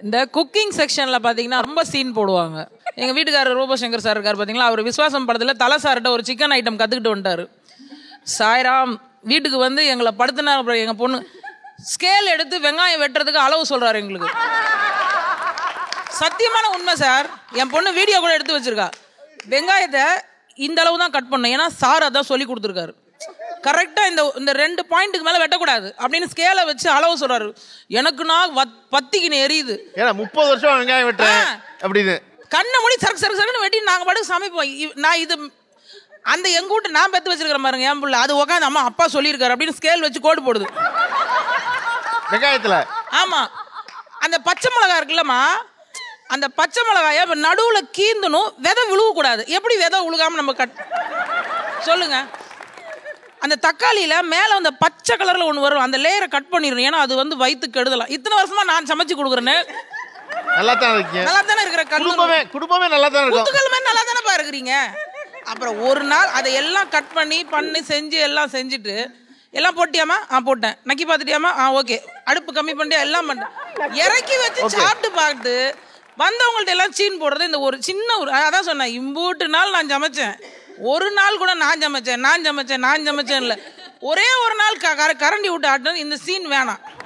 இந்த குக்கிங் செக்ஷன்ல பாத்தீங்கன்னா ரொம்ப சீன் போடுவாங்க எங்க வீட்டுக்காரர் ரூபசங்கர் சார் இருக்காரு பாத்தீங்களா அவர் விஸ்வாசம் படத்துல தலை சார்கிட்ட ஒரு சிக்கன் ஐட்டம் கத்துக்கிட்டு வந்துட்டாரு சாய்ராம் வீட்டுக்கு வந்து எங்களை படுத்தினா அப்புறம் எங்க பொண்ணு ஸ்கேல் எடுத்து வெங்காயம் வெட்டுறதுக்கு அளவு சொல்றாரு எங்களுக்கு சத்தியமான உண்மை சார் என் பொண்ணு வீடியோ கூட எடுத்து வச்சிருக்கா வெங்காயத்தை இந்த அளவு தான் கட் பண்ணணும் ஏன்னா சார் அதான் சொல்லி கொடுத்துருக்காரு கரெக்டாக இந்த இந்த ரெண்டு பாயிண்ட்டுக்கு மேலே வெட்டக்கூடாது அப்படின்னு ஸ்கேலை வச்சு அளவு சொல்றாரு எனக்கு நான் வத் பத்திக்கின்னு எரியுது ஏன்னா முப்பது வருஷம் வெங்காயம் வெட்டுறேன் அப்படின்னு கண்ணை மூடி சரக்கு சரக்கு சரக்குன்னு வெட்டி நாங்கள் பாட்டுக்கு சமைப்போம் இவ்- நான் இது அந்த எங்க வீட்டு நான் பெத்து வச்சிருக்கிறேன் பாருங்க என் புள்ள அது உட்காந்து அம்மா அப்பா சொல்லியிருக்காரு அப்படின்னு ஸ்கேல் வச்சு கோடு போடுது வெங்காயத்துல ஆமா அந்த பச்சை மிளகா இருக்குல்லம்மா அந்த பச்சை மிளகாய இப்ப நடுவுல கீந்தணும் விதை விழுவக்கூடாது எப்படி விதை விழுகாம நம்ம கட் சொல்லுங்க அந்த தக்காளியில மேல அந்த பச்சை கலர்ல ஒண்ணு வரும் அந்த லேயரை கட் பண்ணிடணும் ஏன்னா அது வந்து வயிற்றுக்கு கெடுதலாம் இத்தனை வருஷமா நான் சமைச்சு கொடுக்குறேன்னு நல்லா தான் இருக்கீங்க நல்லா தானே இருக்கிற குடும்பமே குடும்பமே நல்லா தான் இருக்கும் குத்துக்கள் மாதிரி நல்லா தானே இருக்கிறீங்க அப்புறம் ஒரு நாள் அதை எல்லாம் கட் பண்ணி பண்ணி செஞ்சு எல்லாம் செஞ்சுட்டு எல்லாம் போட்டியாமா ஆ போட்டேன் நக்கி பார்த்துட்டியாமா ஆ ஓகே அடுப்பு கம்மி பண்ணிட்டியா எல்லாம் பண்ணிட்டேன் இறக்கி வச்சு சாப்பிட்டு பார்த்து வந்தவங்கள்ட்ட எல்லாம் சீன் போடுறது இந்த ஒரு சின்ன ஒரு அதான் சொன்னேன் இம்பூட்டு நாள் நான் சமைச்சேன் ஒரு நாள் கூட நான் சமைச்சேன் நான் சமைச்சேன் நான் சமைச்சேன் இல்லை ஒரே ஒரு நாள் க- கர- கரண்டி விட்டு ஆட்டினது இந்த சீன் வேணாம்